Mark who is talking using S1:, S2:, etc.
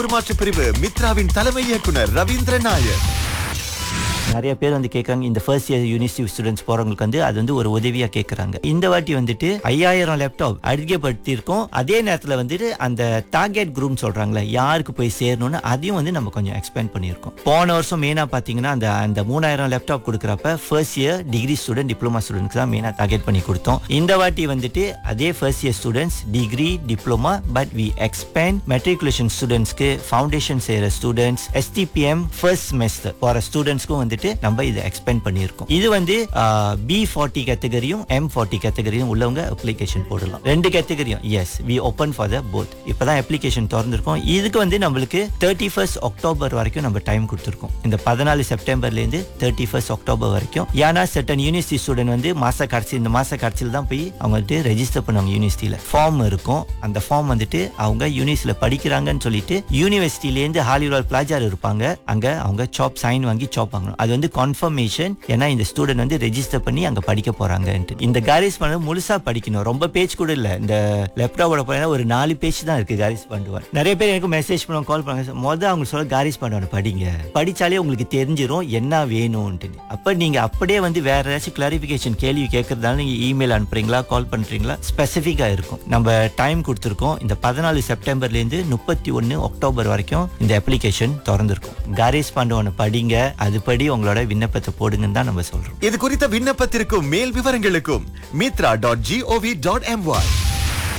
S1: மாற்று பிரிவு மித்ராவின் தலைமை இயக்குனர் ரவீந்திரன் நாயர்
S2: நிறைய பேர் வந்து கேட்குறாங்க இந்த ஃபர்ஸ்ட் இயர் யூனிவர்சிட்டி ஸ்டூடெண்ட்ஸ் போறவங்களுக்கு வந்து அது வந்து ஒரு உதவியா கேட்குறாங்க இந்த வாட்டி வந்துட்டு ஐயாயிரம் லேப்டாப் அதிகப்படுத்தியிருக்கோம் அதே நேரத்தில் வந்துட்டு அந்த டார்கெட் குரூப் சொல்றாங்களே யாருக்கு போய் சேரணும்னு அதையும் வந்து நம்ம கொஞ்சம் எக்ஸ்பேண்ட் பண்ணியிருக்கோம் போன வருஷம் மெயினாக பார்த்தீங்கன்னா அந்த அந்த மூணாயிரம் லேப்டாப் கொடுக்குறப்ப first year degree student diploma students தான் மெயினாக டார்கெட் பண்ணி கொடுத்தோம் இந்த வாட்டி வந்துட்டு அதே first year students degree diploma but we expand matriculation ஸ்டூடெண்ட்ஸ்க்கு ஃபவுண்டேஷன் செய்கிற ஸ்டூடெண்ட்ஸ் எஸ்டிபிஎம் ஃபர்ஸ்ட் செமஸ்டர் போகிற ஸ்டூடெண்ட்ஸ்க்கும் வந்துட்டு நம்ம இதை எக்ஸ்பேண்ட் பண்ணியிருக்கோம் இது வந்து பி ஃபார்ட்டி கேட்டகரியும் எம் ஃபார்ட்டி கேட்டகரியும் உள்ளவங்க அப்ளிகேஷன் போடலாம் ரெண்டு கேட்டகரியும் yes we open for the both இப்போதான் அப்ளிகேஷன் திறந்திருக்கோம் இதுக்கு வந்து நம்மளுக்கு தேர்ட்டி ஃபர்ஸ்ட் அக்டோபர் வரைக்கும் நம்ம டைம் கொடுத்துருக்கோம் இந்த பதினாலு செப்டம்பர்லேருந்து தேர்ட்டி ஃபர்ஸ்ட் அக்டோபர் வரைக்கும் ஏன்னா செட்டன் யூனிவர்சிட்டி ஸ்டூடெண்ட் வந்து மாச கடைசி இந்த மாச கடைசியில் தான் போய் அவங்க வந்துட்டு ரெஜிஸ்டர் பண்ணுவாங்க யூனிவர்சிட்டியில் ஃபார்ம் இருக்கும் அந்த ஃபார்ம் வந்துட்டு அவங்க யூனிவர்சிட்டியில் படிக்கிறாங்கன்னு சொல்லிட்டு யூனிவர்சிட்டிலேருந்து ஹாலிவுட் பிளாஜார் இருப்பாங்க அங்க அவங்க சாப் சைன் வாங்கி சாப் வாங்கணும் அது வந்து கன்ஃபர்மேஷன் ஏன்னா இந்த ஸ்டூடெண்ட் வந்து ரெஜிஸ்டர் பண்ணி அங்க படிக்க போறாங்கன்ட்டு இந்த காரிஸ் பண்ண முழுசா படிக்கணும் ரொம்ப பேஜ் கூட இல்ல இந்த லேப்டாப்போட போனா ஒரு நாலு பேஜ் தான் இருக்கு காரிஸ் பண்ணுவார் நிறைய பேர் எனக்கு மெசேஜ் பண்ணுவாங்க கால் பண்ணுவாங்க மொதல் அவங்க சொல்ல காரிஸ் பண்ணுவாங்க படிங்க படிச்சாலே உங்களுக்கு தெரிஞ்சிரும் என்ன வேணும்ன்ட்டு அப்ப நீங்க அப்படியே வந்து வேற ஏதாச்சும் கிளாரிபிகேஷன் கேள்வி கேட்கறதால நீங்க இமெயில் அனுப்புறீங்களா கால் பண்றீங்களா ஸ்பெசிஃபிக்கா இருக்கும் நம்ம டைம் கொடுத்துருக்கோம் இந்த பதினாலு செப்டம்பர்ல இருந்து முப்பத்தி ஒன்னு அக்டோபர் வரைக்கும் இந்த அப்ளிகேஷன் திறந்திருக்கும் காரிஸ் பாண்டவனை படிங்க அதுபடி உங்களோட விண்ணப்பத்தை போடுங்கன்னு தான் நம்ம சொல்றோம்
S1: இது குறித்த விண்ணப்பத்திற்கும் மேல் விவரங்களுக்கும் Mitra dot GOV dot MY